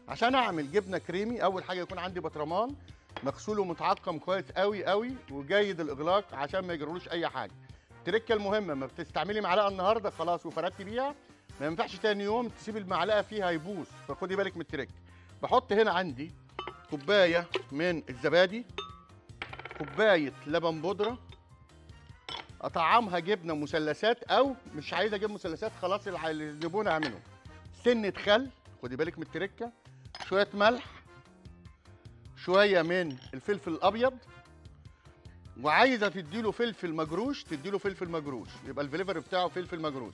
عشان اعمل جبنه كريمي اول حاجه يكون عندي بطرمان مغسول ومتعقم كويس قوي قوي وجيد الاغلاق عشان ما يجرالوش اي حاجه التركه المهمه ما بتستعملي معلقه النهارده خلاص وفردتي بيها ما ينفعش تاني يوم تسيب المعلقه فيها يبوظ فخدي بالك من الترك بحط هنا عندي كوبايه من الزبادي كوبايه لبن بودره اطعمها جبنه مثلثات او مش عايز اجيب مثلثات خلاص الع- الزبون اعمله سنه خل خدي بالك من التركه شويه ملح شويه من الفلفل الابيض وعايزه تديله فلفل مجروش تديله فلفل مجروش يبقى الفليفر بتاعه فلفل مجروش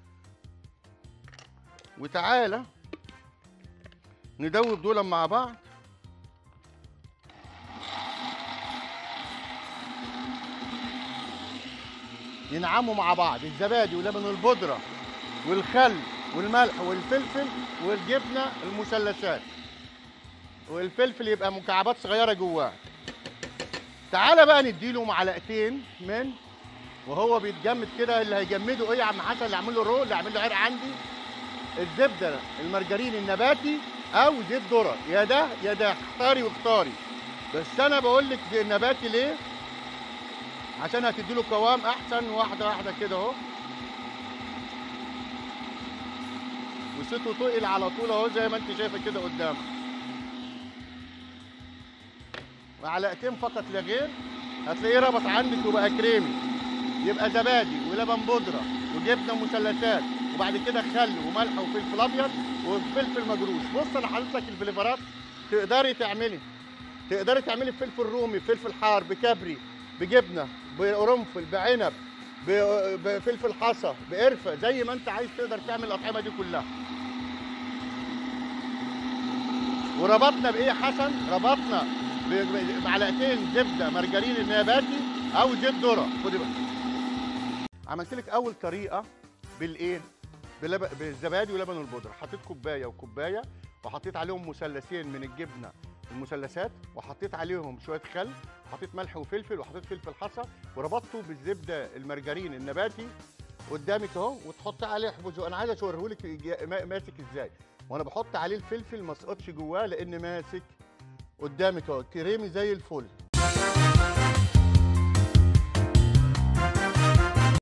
وتعالى ندوب دول مع بعض ينعموا مع بعض الزبادي ولبن البودره والخل والملح والفلفل والجبنه المثلثات والفلفل يبقى مكعبات صغيره جواه تعالى بقى نديله معلقتين من وهو بيتجمد كده اللي هيجمده ايه يا عم حسن اللي عامل له رول اللي عامل له عرق عندي الزبده المرجرين النباتي او زيت ذره يا ده يا ده اختاري واختاري بس انا بقول لك النباتي ليه عشان هتدي له قوام احسن واحده واحده كده اهو وصيته تقل على طول اهو زي ما انت شايفه كده قدامك معلقتين فقط لا غير هتلاقيه ربط عندك وبقى كريمي يبقى زبادي ولبن بودره وجبنه مثلثات وبعد كده خل وملح وفلفل ابيض وفلفل مجروش بص انا حاطط لك الفليفرات تقدري تعملي تقدري تعملي بفلفل رومي بفلفل حار بكابري بجبنه بقرنفل بعنب ب- بفلفل حصى بقرفه زي ما انت عايز تقدر تعمل الاطعمه دي كلها وربطنا بايه يا حسن ربطنا ب- بمعلقتين زبده مارجرين النباتي او زيت ذره خدي بالك عملت لك اول طريقه بالايه بلب... بالزبادي ولبن البودره حطيت كوبايه وكوبايه وحطيت عليهم مثلثين من الجبنه المثلثات وحطيت عليهم شويه خل وحطيت ملح وفلفل وحطيت فلفل حصى وربطته بالزبده المرجرين النباتي قدامك اهو وتحط عليه حبوب انا عايز اوريهولك جا- ما- ماسك ازاي وانا بحط عليه الفلفل ما سقطش جواه لان ماسك قدامك اهو كريمي زي الفل